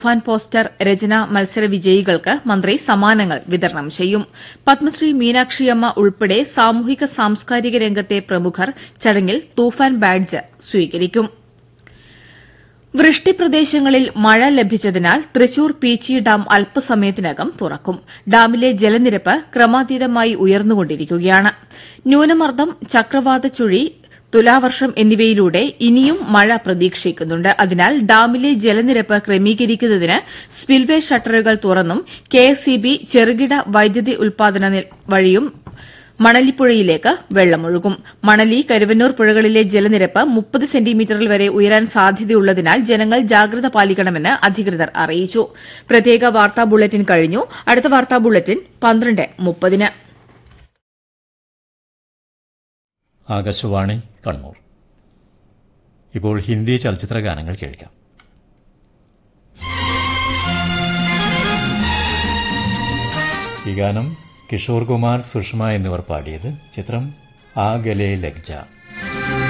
fan poster രചന മത്സര വിജയികൾക്ക് മന്ത്രി സമ്മാനങ്ങൾ വിതരണം ചെയ്യും പത്മശ്രീ മീനാക്ഷിയമ്മ ഉൾപ്പെടെ സാമൂഹിക സാംസ്കാരിക രംഗത്തെ പ്രമുഖർ ചടങ്ങിൽ തൂഫാൻ ബാഡ്ജ് സ്വീകരിക്കും വൃഷ്ടിപ്രദേശങ്ങളിൽ മഴ ലഭിച്ചതിനാൽ തൃശൂർ പീച്ചി ഡാം അല്പസമയത്തിനകം തുറക്കും ഡാമിലെ ജലനിരപ്പ് ക്രമാതീതമായി ഉയർന്നുകൊണ്ടിരിക്കുകയാണ് ന്യൂനമർദ്ദം ചക്രവാത ചുഴി തുലാവർഷം എന്നിവയിലൂടെ ഇനിയും മഴ പ്രതീക്ഷിക്കുന്നുണ്ട് അതിനാൽ ഡാമിലെ ജലനിരപ്പ് ക്രമീകരിക്കുന്നതിന് സ്പിൽവേ ഷട്ടറുകൾ തുറന്നും കെഎസ്ഇബി ചെറുകിട വൈദ്യുതി ഉൽപാദന വഴിയും മണലിപ്പുഴയിലേക്ക് വെള്ളമൊഴുകും മണലി കരുവന്നൂർ പുഴകളിലെ ജലനിരപ്പ് മുപ്പത് സെന്റിമീറ്ററിൽ വരെ ഉയരാൻ സാധ്യതയുള്ളതിനാൽ ജനങ്ങൾ ജാഗ്രത പാലിക്കണമെന്ന് അധികൃതർ അറിയിച്ചു പ്രത്യേക വാർത്താ ബുള്ളറ്റിൻ കഴിഞ്ഞു അടുത്ത വാർത്താ ബുള്ളറ്റിൻ പന്ത്രണ്ട് മുപ്പതിന് ആകാശവാണി കണ്ണൂർ ഇപ്പോൾ ഹിന്ദി ചലച്ചിത്ര ഗാനങ്ങൾ കേൾക്കാം ഈ ഗാനം കിഷോർ കുമാർ സുഷമ എന്നിവർ പാടിയത് ചിത്രം ആ ഗലേ ലഗ്ജ